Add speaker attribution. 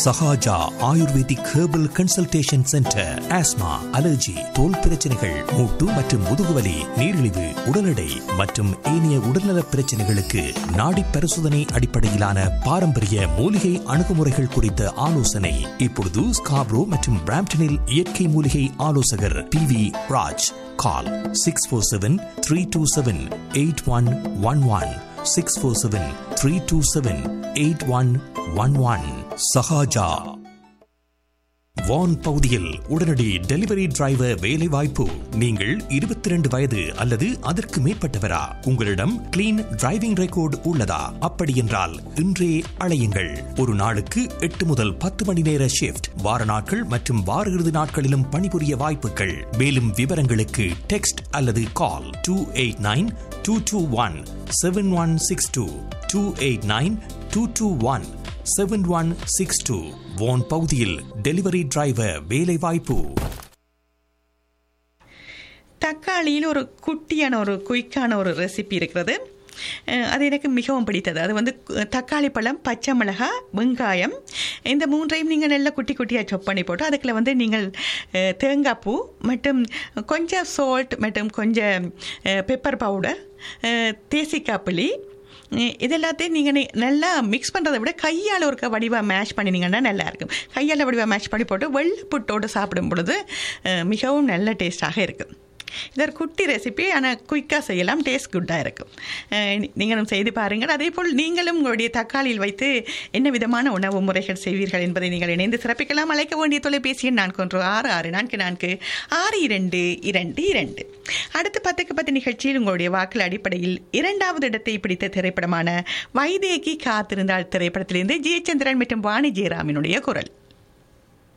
Speaker 1: Sahaja ayurvedic herbal consultation centre asthma allergy தோல் பிரச்சனைகள் மூட்டு மற்றும் முதுகுவலி நீரிழிவு உடல் எடை மற்றும் ஏனைய உடல்நல பிரச்சனைகளுக்கு நாடி பரிசோதனை அடிப்படையிலான பாரம்பரிய மூலிகை அணுகுமுறைகள் குறித்த ஆலோசனை இப்பொழுது ஸ்காப்ரோ மற்றும் பிராம்டனில் இயற்கை மூலிகை ஆலோசகர் P V Raj call six four seven three two seven eight one one one six four seven three two seven eight one one one Sahaja Vaughan பகுதியில் உடனடி டெலிவரி டிரைவர் வேலை வாய்ப்பு நீங்கள் இருபத்தி ரெண்டு வயது அல்லது அதற்கு மேற்பட்டவரா உங்களிடம் கிளீன் டிரைவிங் ரெக்கார்டு உள்ளதா அப்படி என்றால் இன்றே அழையுங்கள் ஒரு நாளுக்கு எட்டு முதல் பத்து மணி நேர ஷிப்ட் வார நாட்கள் மற்றும் வார இறுதி நாட்களிலும் பணிபுரிய வாய்ப்புகள் மேலும் விவரங்களுக்கு டெக்ஸ்ட் அல்லது call two eight nine two two one seven one six two two eight nine two two one seven one six two Vaughan பகுதியில் டெலிவரி டிரைவர் வேலை வாய்ப்பு
Speaker 2: தக்காளியில் ஒரு குட்டியான ஒரு குயிக்கான ஒரு ரெசிபி இருக்கிறது அஹ் அது எனக்கு மிகவும் பிடித்தது அது வந்து கு- தக்காளி பழம் பச்சை மிளகாய் வெங்காயம் இந்த மூன்றையும் நீங்கள் நல்லா குட்டி குட்டியாக chop பண்ணி போட்டு அதுக்குள்ள வந்து நீங்கள் அஹ், தேங்காய் பூ மற்றும் கொஞ்சம் சால்ட் மற்றும் கொஞ்சம் பெப்பர் பவுடர் தேசிக்காய் புளி அஹ் இது எல்லாத்தையும் நீங்கள் நல்லா மிக்ஸ் பண்ணுறதை விட கையால் ஒரு வடிவாக மேஷ் பண்ணினீங்கன்னா நல்லா இருக்கும் கையால் வடிவாக மேஷ் பண்ணி போட்டு வெள்ளை புட்டோடு சாப்பிடும் பொழுது அஹ், மிகவும் நல்ல டேஸ்டாக இருக்கும் இது ஒரு குட்டி ரெசிபி ஆனால் குயிக்காக செய்யலாம் டேஸ்ட் குட்டாக இருக்கும் அஹ் நீ- நீங்களும் செய்து பாருங்கள் அதே போல் நீங்களும் உங்களுடைய தக்காளியில் வைத்து என்ன விதமான உணவு முறைகள் செய்வீர்கள் என்பதை நீங்கள் இணைந்து சிறப்பிக்கலாம் அழைக்க வேண்டிய தொலைபேசி எண் நான்கு ஒன்று ஆறு ஆறு நான்கு நான்கு ஆறு இரண்டு இரண்டு இரண்டு அடுத்து பத்துக்கு பத்து நிகழ்ச்சியில் உங்களுடைய வாக்கள் அடிப்படையில் இரண்டாவது இடத்தை பிடித்த திரைப்படமான வைதேகி காத்திருந்தாள் திரைப்படத்திலிருந்து ஜெயச்சந்திரன் மற்றும் வாணி ஜெயராமினுடைய குரல்